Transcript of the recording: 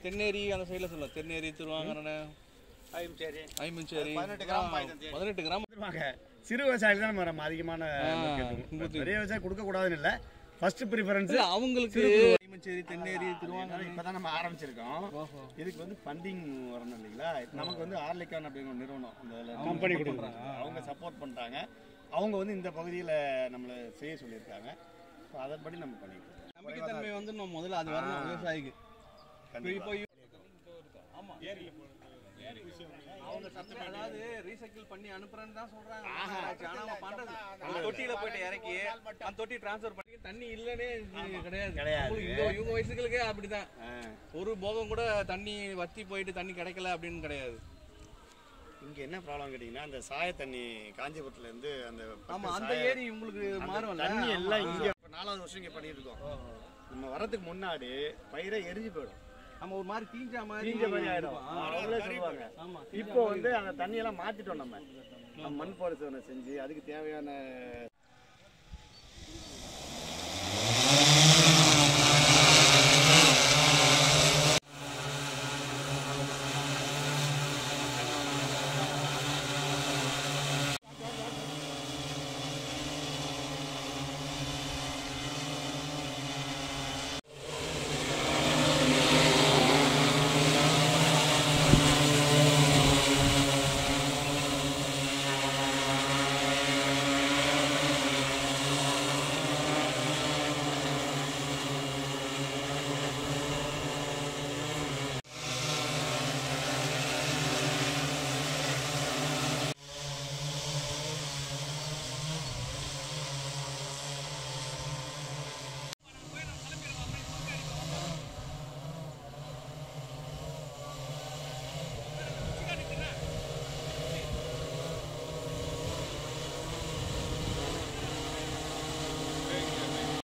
தென்னேரி அந்த சைடில் சொல்லலாம் தென்னேரி திருவாங்கன சரி ஐமஞ்சேரி பதினெட்டு கிராம் பாய்ச்சல் தேடி. பதினெட்டு கிராம் கொடுத்துருவாங்க சிறு விவசாயிகள் தான் நம்ம நம்ம அதிகமான முக்கியத்துவம். கும்புத்தி. பெரிய விவசாயம் கொடுக்கக்கூடாதுன்னு இல்லை ஃபர்ஸ்ட் ப்ரிஃபரன்ஸ் இல்ல, அவங்களுக்கு ஐமஞ்சேரி தென்னேரி திருவாங்கன இப்போ தான் நம்ம ஆரம்பிச்சிருக்கோம் இதுக்கு வந்து ஃபண்டிங் வரணும் இல்லைங்களா நமக்கு வந்து ஆர்லிகான் அப்படிங்கிற ஒரு நிறுவனம் அந்த கம்பெனி கொடுக்குறாங்க அவங்க சப்போர்ட் பண்ணுறாங்க அவங்க வந்து இந்த பகுதியில் நம்மளை செய்ய சொல்லியிருக்காங்க ஸோ அதன்படி நம்ம பண்ணிக்கிறோம் நம்பிக்கைத்தன்மை வந்து நம்ம முதல்ல அது வரணும் விவசாயிக்கு இப்போ இப்போ ஆமா அவங்க சத்து அதாவது ரீசைக்கிள் பண்ணி அனுப்புறேன்னு தான் சொல்றாங்க ஆனா அவன் பண்றது அந்த தொட்டியில போயிட்டு இறக்கி அந்த தொட்டி டிரான்ஸ்ஃபர் பண்ணி தண்ணி இல்லனே கிடையாது கிடையாது. உங்களுக்கு இங்க இவங்க வயசுகளுக்கே அப்படிதான் ஒரு போகம் கூட தண்ணி வத்தி போயிட்டு தண்ணி கிடைக்கல அப்படின்னு கிடையாது இங்கே என்ன ப்ராப்ளம் கேட்டிங்கன்னா அந்த சாய தண்ணி காஞ்சிபுரத்துல இருந்து அந்த ஆமா அந்த சாய- ஏரி உங்களுக்கு அந்த மாறும் தண்ணி எல்லாம் இங்கே இப்போ நாலாவது வருஷம் இங்கே பண்ணிட்டு இருக்கோம் நம்ம வரதுக்கு முன்னாடி பயிரை எரிஞ்சு போயிடும் நம்ம ஒரு மாதிரி தீஞ்ச மாதிரி தீஞ்ச மாதிரி ஆயிடும் ஆ. அவங்களே சொல்லுவாங்க ஆமா இப்போ வந்து அந்த தண்ணியெல்லாம் மாத்திட்டோம் நம்ம நம்ம மண் பரிசோதனை செஞ்சு அதுக்கு தேவையான